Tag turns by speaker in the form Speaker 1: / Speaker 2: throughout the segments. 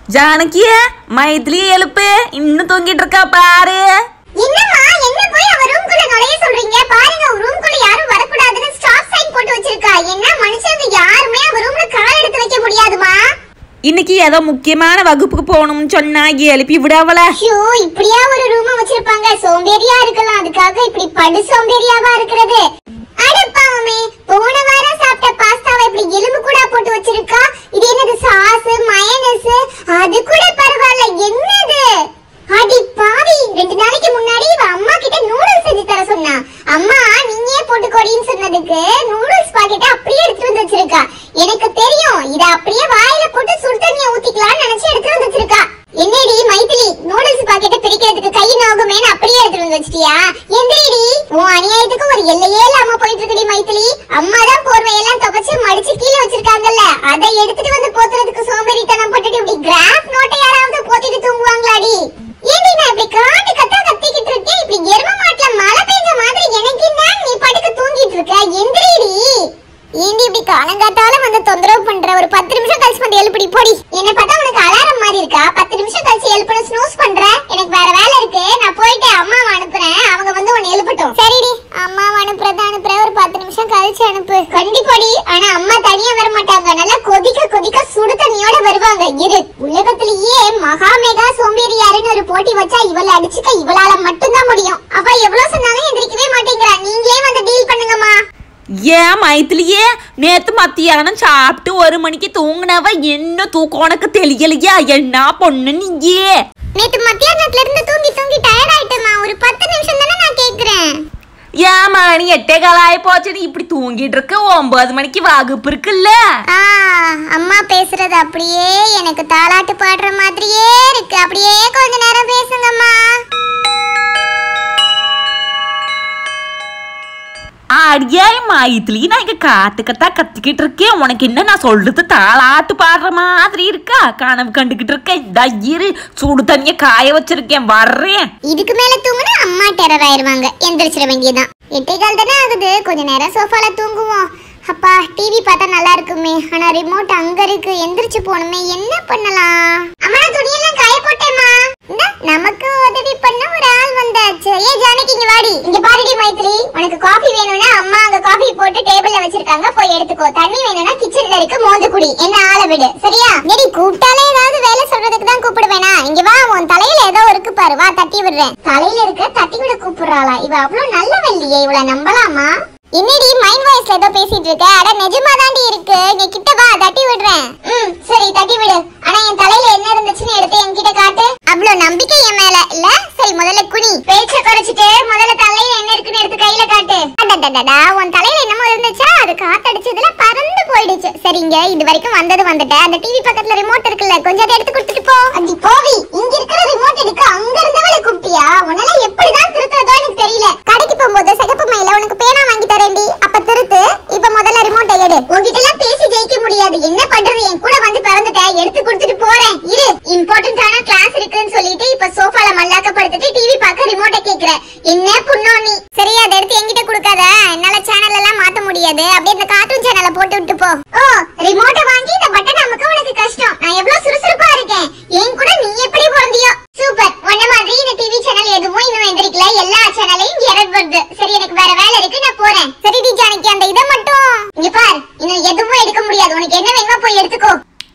Speaker 1: ஜானகிய மைத்திலி எழுப்பு இன்னும் தூங்கிட்டு இருக்கா பாரு
Speaker 2: என்னம்மா என்ன போய் அவ ரூம்குள்ள நுழைய சொல்றீங்க பாருங்க அவ ரூம்குள்ள யாரும் வரக்கூடாதுன்னு ஸ்டாப் சைன் போட்டு வச்சிருக்கா என்ன மனுஷங்க யாருமே அவ ரூம்ல கால் எடுத்து வைக்க முடியாதுமா
Speaker 1: இன்னைக்கு ஏதோ முக்கியமான வகுப்புக்கு போகணும்னு சொன்னா எழுப்பி விடாவல
Speaker 2: ஐயோ இப்படியா ஒரு ரூம் வச்சிருப்பாங்க சோம்பேறியா இருக்கலாம் அதுக்காக இப்படி படு சோம்பேறியாவா இருக்கிறது அடப்பாவமே போன வாரம் சாப்பிட்ட பாஸ்தாவை இப்படி எலும்பு கூட போட்டு வச்சிருக்கா இது என்னது சாஸ் மயனஸ் அது கூட பரவாயில்ல என்னது அடி பாவி ரெண்டு நாளைக்கு முன்னாடி இவ அம்மா கிட்ட நூடுல்ஸ் செஞ்சு தர சொன்னா அம்மா நீயே போட்டுக்கோடின்னு சொன்னதுக்கு நூடுல்ஸ் பாக்கெட் அப்படியே எடுத்து வந்து வச்சிருக்கா எனக்கு தெரியும் இத அப்படியே வாயில போட்டு சுடு தண்ணிய ஊத்திக்கலாம்னு நினைச்சு எடுத்து வந்து வச்சிருக்கா என்னடி மைத்திலி நூடுல்ஸ் பாக்கெட்டை பிரிக்கிறதுக்கு கை நோகுமேன்னு அப்படியே எடுத்து வந்து வச்சிட்டியா எந்திரிடி உன் அநியாயத்துக்கு ஒரு எல்லையே இல்லாம போயிட்டு இருக்குடி மைத்திலி அம்மா தான் போர்வையெல்லாம் துவைச்சு மடிச்சு கீழே வச்சிருக்காங்கல்ல அதை எடுத்துட்டு வந்து போத்துறதுக்கு சோம்பேறித்தனம் போட்டுட்டு இப்படி கிராஃப் நோட்டை யாராவது போத்திட்டு தூங்குவாங்களாடி ஏண்டி நான் இப்படி காட்டு கத்தா கத்திக்கிட்டு இருக்கேன் இப்படி எரும மாட்டுல மழை பெஞ்ச மாதிரி எனக்கு என்ன நீ படுக்க தூங்கிட்டு இருக்க எந்திரிடி ஏண்டி இப்படி காலங்காத்தால வந்து தொந்தரவு பண்ற ஒரு பத்து நிமிஷம் கழிச்சு வந்து எழுப்பிடி போடி என்ன பார்த்தா உனக்கு அலாரம் மாதிரி இருக்கா பத்து நிமிஷம் கழிச்சு எழுப்பணும் ஸ்னூஸ் பண்ற எனக்கு வேற வேலை இருக்கு நான் போயிட்டு அம்மாவை அனுப்புறேன் அவங்க வந்து உன்னை எழுப்பட்டும் சரிடி அம்மாவை அனுப்புறத அனுப்புற ஒரு பத்து நிமிஷம் கழிச்சு அனுப்பு கண்டிப்பாடி ஆனா அம்மா தனியா வர மாட்டாங்க நல்லா கொதிக்க கொதிக்க சுடு தண்ணியோட வருவாங்க இரு உலகத்திலேயே மகா மெகா சோம்பேறி யாருன்னு ஒரு போட்டி வச்சா இவளை அடிச்சுக்க இவளால மட்டும்தான் முடியும் அவ எவ்வளவு சொன்னாலும் எந்திரிக்கவே மாட்டேங்கிறா நீங்களே வந்து டீல் பண்ணுங்கம்மா
Speaker 1: ஏன் மைத்திலியே நேத்து மத்தியானம் சாப்பிட்டு ஒரு மணிக்கு தூங்குனவ என்ன தூக்கம் உனக்கு தெரியலையா என்ன பொண்ணு நீயே
Speaker 2: நேத்து மத்தியானத்துல இருந்து தூங்கி தூங்கி டயர்ட் ஆயிட்டேமா ஒரு பத்து நிமிஷம் தானே நான் கேக்குறேன்
Speaker 1: ஏன் மணி எட்டே காலாய போச்சு நீ இப்படி தூங்கிட்டு இருக்க ஒன்பது மணிக்கு வகுப்பு இருக்குல்ல
Speaker 2: ஆ அம்மா பேசுறது அப்படியே எனக்கு தாலாட்டு பாடுற மாதிரியே இருக்கு அப்படியே கொஞ்ச நேரம் பேசுங்கம்மா
Speaker 1: அடியே மைத்திலி நான் இங்க காத்துக்கத்தான் கத்திக்கிட்டு இருக்கேன் உனக்கு என்ன நான் சொல்றது தாளாட்டு பாடுற மாதிரி இருக்கா கனவு கண்டுகிட்டு இருக்கேன் இதா இரு சுடு தண்ணிய காய வச்சிருக்கேன் வர்றேன்
Speaker 2: இதுக்கு மேல தூங்குனா அம்மா டெரர் ஆயிருவாங்க எந்திரிச்சிட வேண்டியதுதான் எட்டே கால் தானே ஆகுது கொஞ்ச நேரம் சோஃபால தூங்குவோம் அப்பா டிவி பார்த்தா நல்லா இருக்குமே ஆனா ரிமோட் அங்க இருக்கு எந்திரிச்சு போகணுமே என்ன பண்ணலாம் அம்மா துணியெல்லாம் காய போட்டேம்மா இந்தா, நமக்கு உதவி பண்ண ஒரு ஆள் வந்தாச்சு ஏ ஜானகி இங்க வாடி இங்க பாருடி மைத்ரி உனக்கு காஃபி வேணும்னா அம்மா அங்க காஃபி போட்டு டேபிள்ல வச்சிருக்காங்க போய் எடுத்துக்கோ தண்ணி வேணும்னா கிச்சன்ல இருக்கு மோந்து குடி என்ன ஆள விடு சரியா நெடி கூப்பிட்டாலே ஏதாவது வேலை சொல்றதுக்கு தான் கூப்பிடுவேனா இங்க வா உன் தலையில ஏதோ இருக்கு பாரு வா தட்டி விடுறேன் தலையில இருக்க தட்டி விட கூப்பிடுறாளா இவ அவ்வளவு நல்ல வெள்ளியே இவள நம்பலாமா என்னடி மைண்ட் வாய்ஸ்ல ஏதோ பேசிட்டு இருக்க அட நிஜமா தாண்டி இருக்கு நீ கிட்ட வா தட்டி விடுறேன் ம் சரி தட்டி விடு ஆனா என் தலையில என்ன இருந்துச்சுன்னு எடுத்து என்கிட்ட காட்டு அவ்வளவு நம்பிக்கை என் மேல இல்ல சரி முதல்ல குனி பேச்ச குறைச்சிட்டு முதல்ல தலையில என்ன இருக்குன்னு எடுத்து கையில காட்டு அடடடடா உன் தலையில என்னமோ இருந்துச்சா அது காத்தடிச்சதுல பறந்து போயிடுச்சு சரிங்க இது வரைக்கும் வந்தது வந்துட்டேன் அந்த டிவி பக்கத்துல ரிமோட் இருக்குல்ல கொஞ்சம் அதை எடுத்து கொடுத்துட்டு போ அடி போவி இங்க இருக்கிற ரிமோட் எடுக்க அங்க இருந்தவளை கூப்பிட்டியா உன்னால எப்படிதான் திருத்துறதோ எனக்கு தெரியல கடைக்கு போகும்போது சிகப்பு மயில உனக்கு பேனா வாங்கி தரேன்டி அப்ப திருத்து இப்ப முதல்ல ரிமோட் எடு உன்கிட்ட எல்லாம் பேசி ஜெயிக்க முடியாது என்ன பண்றது என் கூட வந்து பிறந்துட்டேன் எடுத்து கொடுத்துட்டு போறேன் இரு இம்பார்ட்டன்டான கிளாஸ் இருக்குன்னு சொல்லிட்டு இப்ப சோஃபால மல்லாக்கப்படுத்திட்டு டிவி பார்க்க ரிமோட்டை கேக்குற என்ன புண்ணோ நீ சரி அதை எடுத்து என்கிட்ட கொடுக்காத என்னால சேனல் எல்லாம் மாத்த முடியாது அப்படியே இந்த கார்ட்டூன் சேனலை போட்டு விட்டு போ ஓ ரிமோட்டை வாங்கி இந்த பட்டன் நமக்கு உனக்கு கஷ்டம் நான் எவ்வளவு சுறுசுறுப்பா இருக்கேன் என் கூட நீ எப்படி பிறந்தியோ சூப்பர் உன்ன மாதிரி இந்த டிவி சேனல் எதுவும் இன்னும் எந்திரிக்கல எல்லா சேனலையும் எரர் வருது சரி எனக்கு வேற வேலை இருக்கு நான் போறேன் சரி டி ஜானகி அந்த இதை மட்டும் இங்க பார் இன்னும் எதுவும் எடுக்க முடியாது உனக்கு என்ன வேணுமோ போய் எடுத்துக்கோ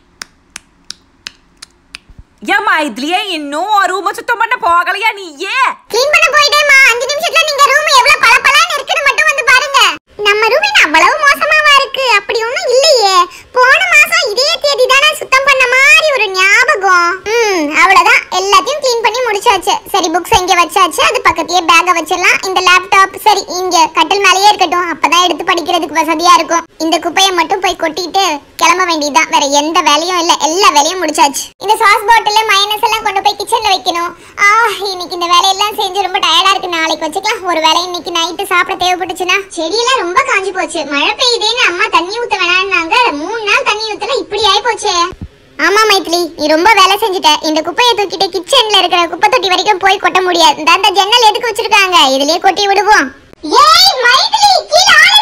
Speaker 1: ஏன் மைத்திலியே இன்னும் ஒரு ரூம சுத்தம் பண்ண போகலையா நீயே
Speaker 2: க்ளீன் பண்ண போயிட்டேமா அஞ்சு நிமிஷத்துல நீங்க ரூம் எவ்வளவு பளபளன்னு இருக்குன்னு மட்டும் வந்து பாருங்க நம்ம ரூம் என்ன அவ்வளவு மோசமாவா இருக்கு அப்படி ஒண்ணும் இல்லையே போன மாசம் இதே தேதி தானே சுத்தம் பண்ண மாதிரி ஒரு ஞாபகம் ம் அவ்வளவுதான் எல்லாத்தையும் க்ளீன் பண்ணி முடிச்சாச்சு சரி புக்ஸ் இங்க வச்சாச்சு அது பக்கத்தையே பேக்க வச்சிடலாம் இந்த லேப்டாப் சரி இங்க கட்டில் மேலேயே இருக்கட்டும் அப்பதான் எடுத்து படிக்கிறதுக்கு வசதியா இருக்கும் இந்த குப்பையை மட்டும் போய் கொட்டிட்டு கிளம்ப வேண்டியதுதான் வேற எந்த வேலையும் இல்ல எல்லா வேலையும் முடிச்சாச்சு இந்த சாஸ் பாட்டில் மயனஸ் எல்லாம் கொண்டு போய் கிச்சன்ல வைக்கணும் ஆ இன்னைக்கு இந்த வேலையெல்லாம் செஞ்சு ரொம்ப டயர்டா இருக்கு நாளைக்கு வச்சுக்கலாம் ஒரு வேலை இன்னைக்கு நைட்டு சாப்பிட தேவைப்பட்டுச்சுன்னா செடியெல்லாம் ரொம்ப காஞ்சு போச்சு மழை பெய்யுதேன்னு அம்மா தண்ணி ஊத்த வேணாம்னாங்க மூணு நாள் தண்ணி ஊத்தல இப்படி ஆயி போச்சே ஆமா மைத்லி நீ ரொம்ப வேலை செஞ்சுட்ட இந்த குப்பையை தூக்கிட்டு கிச்சன்ல இருக்கிற குப்பை தொட்டி வரைக்கும் போய் கொட்ட முடியாது இந்த அந்த ஜன்னல் எதுக்கு வச்சிருக்காங்க இதுலயே கொட்டி விடுவோம் ஏய் மைத்லி கீழ ஆள்